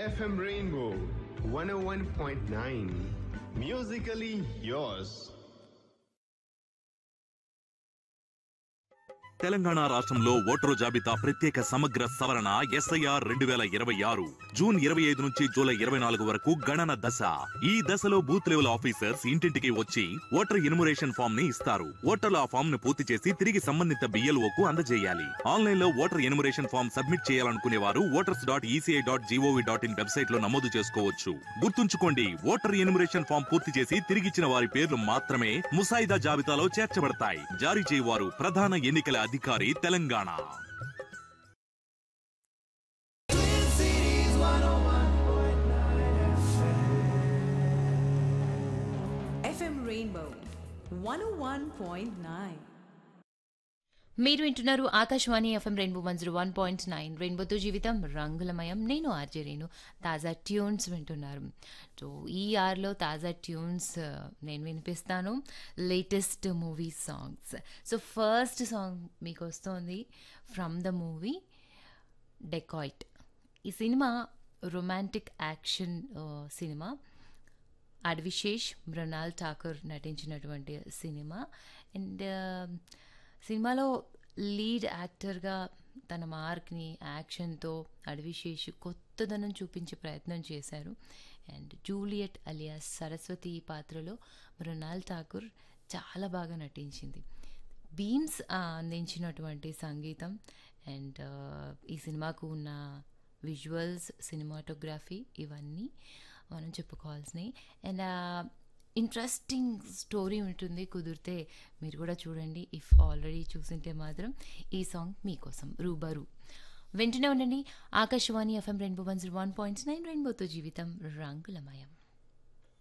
FM Rainbow 101.9. Musically yours. Telangana రాష్ట్రంలో voter జాబితా ప్రత్యేక సమగ్ర సవరణ ఎస్ఐఆర్ రెండు వేల ఇరవై ఆరు జూన్ ఇరవై ఐదు నుంచి జూలై ఇరవై నాలుగు వరకు గణన దశ ఈ దశలో బూత్ లెవెల్ ఆఫీసర్స్ ఇంటింటికి వచ్చి ఓటర్ ఇనుమరేషన్ ఫామ్ ని ఇస్తారు ఓటర్లు ఆ ఫామ్ ను పూర్తి చేసి తిరిగి సంబంధిత బిఎల్ఓ కు అందజేయాలి ఆన్లైన్ లో ఓటర్ ఎనుమరేషన్ ఫామ్ సబ్మిట్ చేయాలనుకునే వారు voters dot E C I dot G O V dot in website లో నమోదు చేసుకోవచ్చు గుర్తుంచుకోండి ఓటర్ ఎనుమరేషన్ ఫామ్ పూర్తి చేసి తిరిగిచ్చిన వారి పేర్లు మాత్రమే ముసాయిదా జాబితాలో చేర్చబడతాయి జారీ చేయవారు ప్రధాన ఎన్నికల అధికారి తెలంగాణ FM Rainbow 101.9. మీరు వింటున్నారు Akashvani FM rainbow one zero one point nine రెయిన్బోతో జీవితం రంగులమయం నేను ఆర్జే రేణు తాజా ట్యూన్స్ వింటున్నారు సో ఈ ఆర్లో తాజా ట్యూన్స్ ఆ, నేను వినిపిస్తాను latest movie songs so first song మీకు వస్తుంది ఫ్రమ్ ద మూవీ డెకాయిట్ ఈ సినిమా రొమాంటిక్ యాక్షన్ ఆ, సినిమా అడ్విశేష్ మృణాల్ ఠాకూర్ నటించినటువంటి సినిమా అండ్ సినిమాలో లీడ్ యాక్టర్గా తన మార్క్ని యాక్షన్తో అడ్విశేష్ కొత్తదనం చూపించే ప్రయత్నం చేశారు అండ్ జూలియట్ అలియాస్ సరస్వతి ఈ పాత్రలో మృణాల్ ఠాకూర్ చాలా బాగా నటించింది బీమ్స్ అందించినటువంటి సంగీతం అండ్ ఈ సినిమాకు ఉన్న విజువల్స్ సినిమాటోగ్రఫీ ఇవన్నీ మనం చెప్పుకోవాల్సినవి అండ్ ఇంట్రెస్టింగ్ స్టోరీ ఉంటుంది కుదిరితే మీరు కూడా చూడండి ఇఫ్ ఆల్రెడీ చూసింటే మాత్రం ఈ సాంగ్ మీకోసం రూబరు వెంటనే ఉండండి Akashvani FM rainbow one zero one point nine రెయిన్బోతో జీవితం రంగులమయం